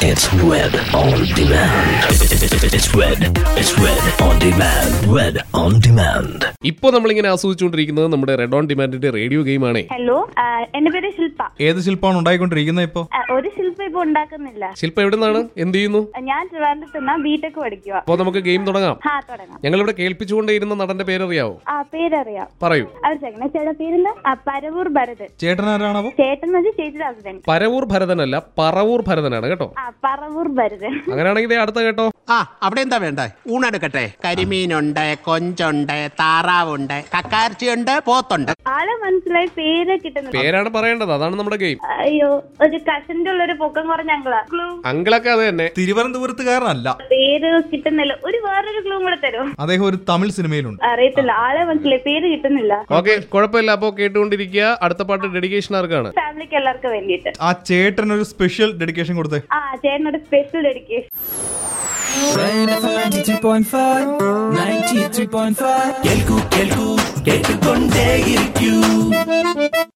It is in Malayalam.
It's Red on Demand. It's Red. It's Red on Demand. Red on Demand. ഇപ്പോൾ നമ്മളിങ്ങനെ ആസ്വദിച്ചുകൊണ്ടിരിക്കുന്നത് നമ്മുടെ റെഡ് ഓൺ ഡിമാൻഡിന്റെ റേഡിയോ ഗെയിമാണേ ഹലോ ആ, എന്റെ പേര് ശില്പ ഏത് ശില്പമാണ് ഉണ്ടായിക്കൊണ്ടിരിക്കുന്നത് ഇപ്പൊ ആ, ഒരു ശില്പ ഇപ്പൊ ഉണ്ടാക്കുന്നില്ല ശില്പ എവിടെ നിന്നാണ് എന്ത് ചെയ്യുന്നു ഞാൻ ട്രിവാൻഡ്രത്ത് നിന്നാ ബിടെക് പഠിക്കുക അപ്പോൾ നമുക്ക് ഗെയിം തുടങ്ങാം ആ തുടങ്ങാം ഞങ്ങളിവിടെ കേൾപ്പിച്ചുകൊണ്ടേയിരുന്ന നടന്റെ പേരറിയാവോ ആ പേരറിയാം പറയൂ അവർ ചേട്ടനെ ചേട്ടാ പേരെന്താ ആ, പരവൂർ ഭരതൻ ചേട്ടൻ ആരാണാവോ ചേട്ടൻ എന്ന് വെച്ചാൽ ചേച്ചിയുടെ ഹസ്ബൻഡ് പരവൂർ ഭരതനല്ല പറവൂർ ഭരതനാണ് കേട്ടോ ആ പറവൂർ ഭരതൻ അങ്ങനെയാണെങ്കിൽ ദേ അടുത്ത കേട്ടോ ആ അവിടെ എന്താ വേണ്ടേ ഊണെടുക്കട്ടെ കരിമീനുണ്ട് കൊഞ്ചുണ്ട് താറാവുണ്ട് കക്കാർച്ചിയുണ്ട് പോത്തുണ്ട് ആളെ മനസ്സിലായി പേര് കിട്ടുന്നില്ല പേരാണ് പറയേണ്ടത് അതാണ് നമ്മുടെ ഗെയിം അയ്യോ ഒരു കഷന്റെ ഉള്ള ഒരു പൊക്കം കുറഞ്ഞ അങ്കളാ ക്ലൂ അങ്കിളൊക്കെ അത് തന്നെ തിരുവനന്തപുരത്തുകാരനല്ല പേര് കിട്ടുന്നില്ല ഒരു വേറൊരു ക്ലൂ കൂടെ തരുമോ അദ്ദേഹം ഒരു തമിഴ് സിനിമയിലുണ്ട് അറിയത്തില്ല ആളെ മനസ്സിലായി പേര് കിട്ടുന്നില്ല ഓക്കെ കുഴപ്പമില്ല അപ്പോൾ കേട്ടുകൊണ്ടിരിക്കുക അടുത്ത പാട്ട് ഡെഡിക്കേഷൻ ആർക്കാണ് ഫാമിലിക്ക് എല്ലാവർക്കും വേണ്ടിയിട്ട് ആ ചേട്ടൻ ഒരു സ്പെഷ്യൽ ഡെഡിക്കേഷൻ കൊടുത്തേ ആ ചേട്ടനോട് സ്പെഷ്യൽ ഡെഡിക്കേഷൻ Rain FM 93.5 93.5 കേൾക്കൂ കേൾക്കൂ കേട്ടുകൊണ്ടേയിരിക്കൂ